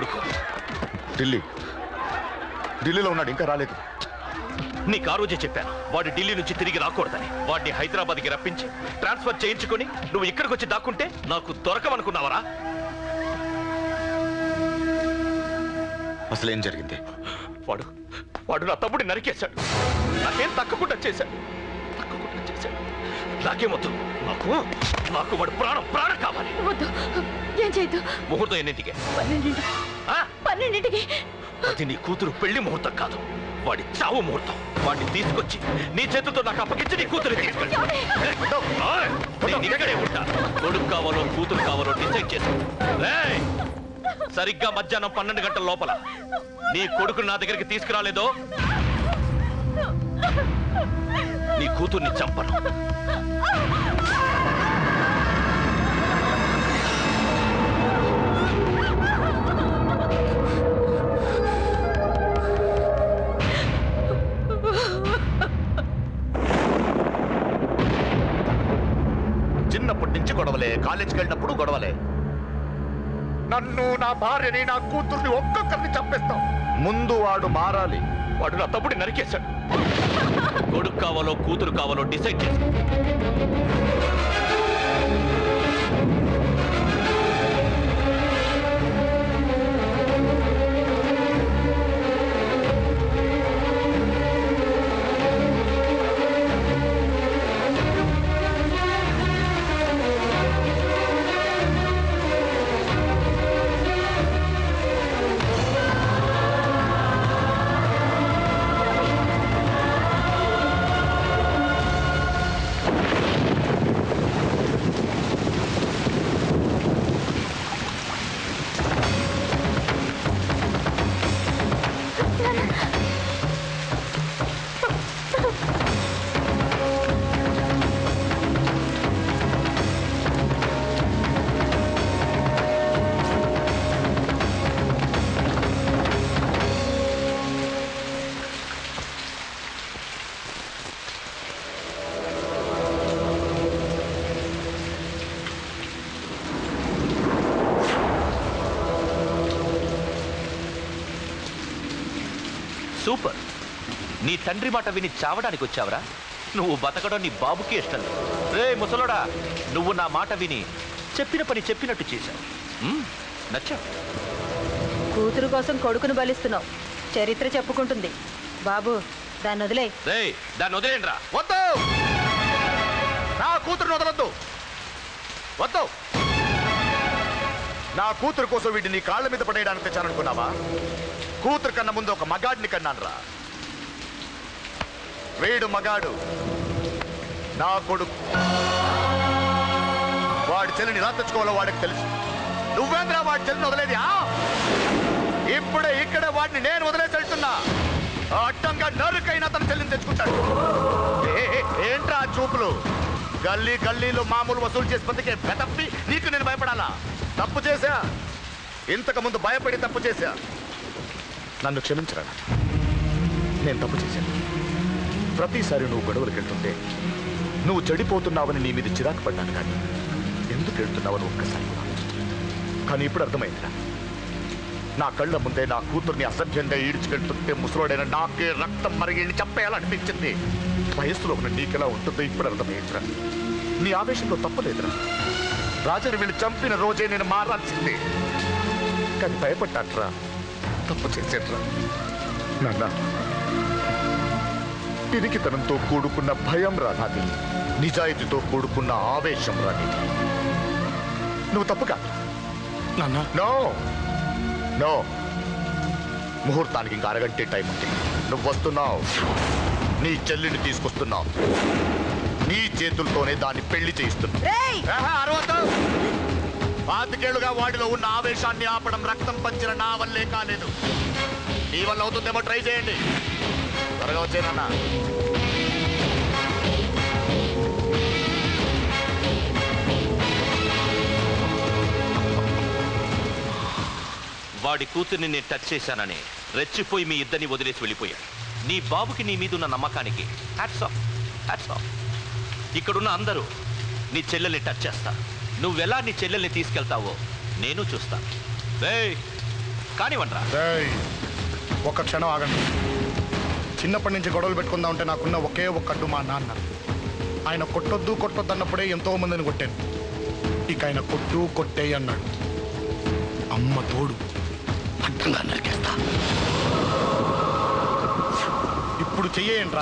కొడుకు ఢిల్లీ ఢిల్లీలో ఉన్నాడు ఇంకా రాలేదు నీకు ఆ రోజే చెప్పాను వాడు ఢిల్లీ నుంచి తిరిగి రాకూడదని వాడిని హైదరాబాద్కి రప్పించి ట్రాన్స్ఫర్ చేయించుకొని నువ్వు ఇక్కడికి వచ్చి దాక్కుంటే నాకు దొరకమనుకున్నావరా అసలు ఏం జరిగింది వాడు వాడు నా తమ్ముడిని నరికేశాడు నాకేం తక్కకుండా చేశాడు తక్కకుండా చేశాడు నాకేమొద్దు నాకు నాకు వాడు ప్రాణం ప్రాణం కావాలి వద్దు ఏం చేయొద్దు ముహూర్తం ఎన్నింటికే పన్నెండింటి ఆ? పన్నెండింటికి అది నీ కూతురు పెళ్లి ముహూర్తం కాదు వాడి చావు ముహూర్తం వాడిని తీసుకొచ్చి నీ చేతులతో నాకు అప్పగించి నీ కూతురు తీసుకెళ్ళి ఓయ్! నేను ఇక్కడే ఉంటా కొడుకు కావాలో కూతురు కావాలో డిసైడ్ చేసి రేయ్! సరిగ్గా మధ్యాహ్నం పన్నెండు గంటల లోపల నీ కొడుకు నా దగ్గరికి తీసుకురాలేదో నీ కూతుర్ని చంపను చిన్నప్పటి నుంచి గొడవలే కాలేజీకి వెళ్ళినప్పుడు గొడవలే నన్ను నా భార్యని నా కూతుర్ని ఒక్కొక్కరిని చంపేస్తాం ముందు వాడు మారాలి వాడు నా తమ్ముడిని నరికేశాడు కొడుకు కావాలో కూతురు కావాలో డిసైడ్ చేసి సూపర్ నీ తండ్రి మాట విని చావడానికి వచ్చావరా నువ్వు బతకడం నీ బాబుకి ఇష్టం లేదు రే ముసలోడా నువ్వు నా మాట విని చెప్పిన పని చెప్పినట్టు చేశావు మ్మ్, నచ్చావు కూతురు కోసం కొడుకును బలిస్తున్నావు చరిత్ర చెప్పుకుంటుంది బాబు దాన్ని వదిలే రే దాన్ని వదిలేండ్రా వద్దు నా కూతురుని వదలొద్దు వద్దు నా కూతురు కోసం వీడిని నీ కాళ్ళ మీద పడేయడానికి తెచ్చాననుకున్నావా కూతురు కన్నా ముందు ఒక మగాడిని కన్నాను రా వీడు మగాడు నా కొడుకు వాడి చెల్లిని ఎలా తెచ్చుకోవాలో వాడికి తెలుసు నువ్వేంద్రా వాడి చెల్లిని వదిలేది ఆ? ఇప్పుడే ఇక్కడే వాడిని నేను వదిలేసి వెళ్తున్నా ఆ అడ్డంగా నరుకైనా తన చెల్లిని తెచ్చుకుంటాడు ఏ, ఏ, ఏంట్రా ఆ చూపులు గల్లీ గల్లీలో మామూలు వసూలు చేసి బతికే బెతప్పి నీకు నేను భయపడాలా తప్పు చేశా ఇంతకు ముందు భయపడి తప్పు చేశా నన్ను క్షమించరా నేను తప్పు చేశాను ప్రతిసారి నువ్వు గొడవలకు వెళ్తుంటే నువ్వు చెడిపోతున్నావని నీ మీద చిరాకు పడ్డాను కానీ ఎందుకు వెళ్తున్నావని ఒక్కసారి కూడా కానీ ఇప్పుడు అర్థమైందిరా నా కళ్ళ ముందే నా కూతుర్ని అసభ్యంగా ఈడ్చుకెళ్తుంటే ముసలోడైన నాకే రక్తం మరిగి చంపేయాలనిపించింది వయస్సులో ఉన్న నీకెలా ఉంటుందో ఇప్పుడు అర్థమైందిరా నీ ఆవేశంలో తప్పలేదురా రాజని వీళ్ళు చంపిన రోజే నేను మారాల్సిందే కానీ భయపడ్డాట్రా తప్పు చేసేట్రా నాన్న పిరికితనంతో కూడుకున్న భయం రా నాది నిజాయితీతో కూడుకున్న ఆవేశం రా నీది నువ్వు తప్పు కాదు నాన్న నో నో ముహూర్తానికి ఇంకా అరగంటే టైం ఉంది నువ్వు వస్తున్నావు నీ చెల్లిని తీసుకొస్తున్నావు నీ చేతులతోనే దాన్ని పెళ్లి చేయిస్తున్నావు రేయ్ ఆహా, అరవద్దు. పాతికేళ్లుగా వాడిలో ఉన్న ఆవేశాన్ని ఆపడం రక్తం పంచిన నా వల్లే కాలేదు నీ వల్ల అవుతుందేమో ట్రై చేయండి త్వరగా వచ్చేనన్నా వాడి కూతుర్ని నేను టచ్ చేశానని రెచ్చిపోయి మీ ఇద్దరిని వదిలేసి వెళ్ళిపోయాడు నీ బాబుకి నీ మీద ఉన్న నమ్మకానికి హ్యాట్స్ ఆఫ్ హ్యాట్స్ ఆఫ్ ఇక్కడున్న అందరూ నీ చెల్లెల్ని టచ్ చేస్తా నువ్వెలా నీ చెల్లెల్ని తీసుకెళ్తావో నేను చూస్తాను ఏయ్ కానివ్వండ్రా రేయ్, ఒక్క క్షణం ఆగండి చిన్నప్పటి నుంచి గొడవలు పెట్టుకుందాం అంటే నాకున్న ఒకే ఒక్క అడ్డు మా నాన్న ఆయన కొట్టొద్దు కొట్టొద్దు అన్నప్పుడే ఎంతో మందిని కొట్టాను ఇక ఆయన కొట్టు కొట్టేయి అన్నాడు అమ్మ తోడు అడ్డంగా నరికేస్తా ఇప్పుడు చెయ్యేయంట్రా